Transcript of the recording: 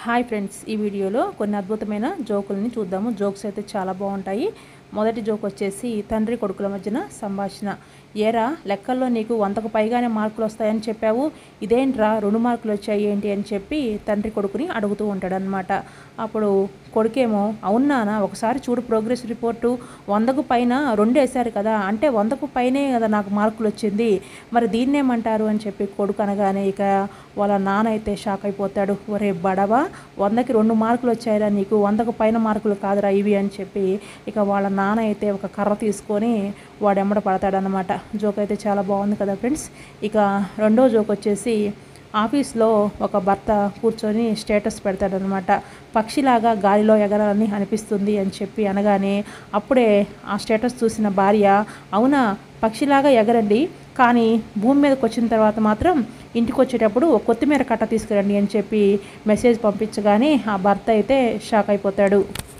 hi friends ఈ వీడియోలో కొన్ని అద్భుతమైన జోకుల్ని చూద్దాము జోక్స్ అయితే చాలా బాగుంటాయి మొదటి జోక్ వచ్చేసి తండ్రి కొడుకుల మధ్యన సంభాషణ ఏరా లెక్కల్లో నీకు వందకు పైగానే మార్కులు వస్తాయని చెప్పావు ఇదేంట్రా రెండు మార్కులు వచ్చాయి ఏంటి అని చెప్పి తండ్రి కొడుకుని అడుగుతూ ఉంటాడనమాట అప్పుడు కొడుకేమో అవునానా ఒకసారి చూడు ప్రోగ్రెస్ రిపోర్టు వందకు పైన రెండు వేశారు కదా అంటే వందకు పైనే కదా నాకు మార్కులు వచ్చింది మరి దీన్నేమంటారు అని చెప్పి కొడుకు అనగానే ఇక వాళ్ళ నాన్న అయితే షాక్ అయిపోతాడు ఒరే బడవా వందకి రెండు మార్కులు వచ్చాయిరా నీకు వందకు పైన మార్కులు కాదురా ఇవి అని చెప్పి ఇక వాళ్ళ నాన్న అయితే ఒక కర్ర తీసుకొని వాడు ఎమ్మడ పడతాడనమాట జోక్ అయితే చాలా బాగుంది కదా ఫ్రెండ్స్ ఇక రెండో జోక్ వచ్చేసి ఆఫీస్లో ఒక భర్త కూర్చొని స్టేటస్ పెడతాడనమాట పక్షిలాగా గాలిలో ఎగరాలని అనిపిస్తుంది అని చెప్పి అనగానే అప్పుడే ఆ స్టేటస్ చూసిన భార్య అవునా పక్షిలాగా ఎగరండి కానీ భూమి మీదకి వచ్చిన తర్వాత మాత్రం ఇంటికి వచ్చేటప్పుడు ఒక కొత్తిమీర కట్ట తీసుకురండి అని చెప్పి మెసేజ్ పంపించగానే ఆ భర్త అయితే షాక్ అయిపోతాడు